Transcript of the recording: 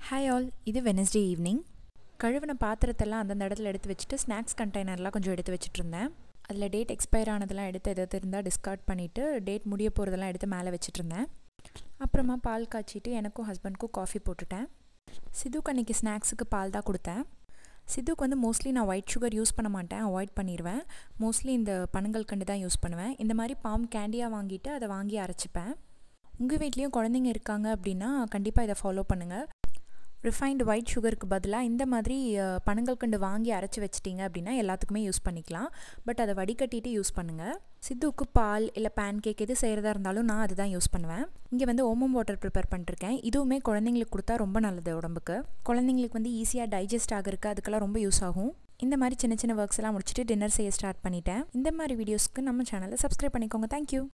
hi all இது Wednesday evening கழுவின பாத்திரத்தெல்லாம் அந்தந்த இடத்துல எடுத்து வச்சுட்டு ஸ்நாக்ஸ் கண்டெய்னர்லாம் கொஞ்சம் எடுத்து வச்சுட்டு இருந்தேன் அதில் டேட் எக்ஸ்பயர் ஆனதெல்லாம் எடுத்து எதாவது இருந்தால் டிஸ்கார்ட் பண்ணிவிட்டு டேட் முடிய போகிறதெல்லாம் எடுத்து மேலே வச்சுட்டு இருந்தேன் அப்புறமா பால் காய்ச்சிட்டு எனக்கும் ஹஸ்பண்ட்க்கும் காஃபி போட்டுட்டேன் சிதுக்கு அன்றைக்கி ஸ்நாக்ஸுக்கு பால் தான் கொடுத்தேன் சித்துக்கு வந்து மோஸ்ட்லி நான் ஒயிட் சுகர் யூஸ் பண்ண மாட்டேன் அவாய்ட் பண்ணிடுவேன் மோஸ்ட்லி இந்த பனங்கள் கண்டு தான் யூஸ் பண்ணுவேன் இந்த மாதிரி பாம் கேண்டியாக வாங்கிட்டு அதை வாங்கி அரைச்சிப்பேன் உங்கள் வீட்லேயும் குழந்தைங்க இருக்காங்க அப்படின்னா கண்டிப்பாக இதை ஃபாலோ பண்ணுங்கள் ரிஃபைன்டு ஒயிட் சுகருக்கு பதிலாக இந்த மாதிரி அஹ், பனங்கள் கண்டு வாங்கி அரைச்சி வச்சிட்டிங்க அப்படின்னா எல்லாத்துக்குமே யூஸ் பண்ணிக்கலாம் பட் அதை வடிகட்டிட்டு யூஸ் பண்ணுங்கள் சித்துவுக்கு பால் இல்லை பேன் கேக் எது செய்கிறதா இருந்தாலும் நான் அதுதான் யூஸ் பண்ணுவேன் இங்கே வந்து ஓமம் வாட்டர் ப்ரிப்பேர் பண்ணிருக்கேன் இதுவுமே குழந்தைங்களுக்கு கொடுத்தா ரொம்ப நல்லது உடம்புக்கு குழந்தைங்களுக்கு வந்து ஈஸியாக டைஜஸ்ட் ஆகிறதுக்கு அதுக்கெல்லாம் ரொம்ப யூஸ் ஆகும் இந்த மாதிரி சின்ன சின்ன ஒர்க்ஸ் எல்லாம் முடிச்சுட்டு டின்னர் செய்ய ஸ்டார்ட் பண்ணிட்டேன் இந்த மாதிரி வீடியோஸ்க்கு நம்ம சேனலை சப்ஸ்கிரைப் பண்ணிக்கோங்க தேங்க்யூ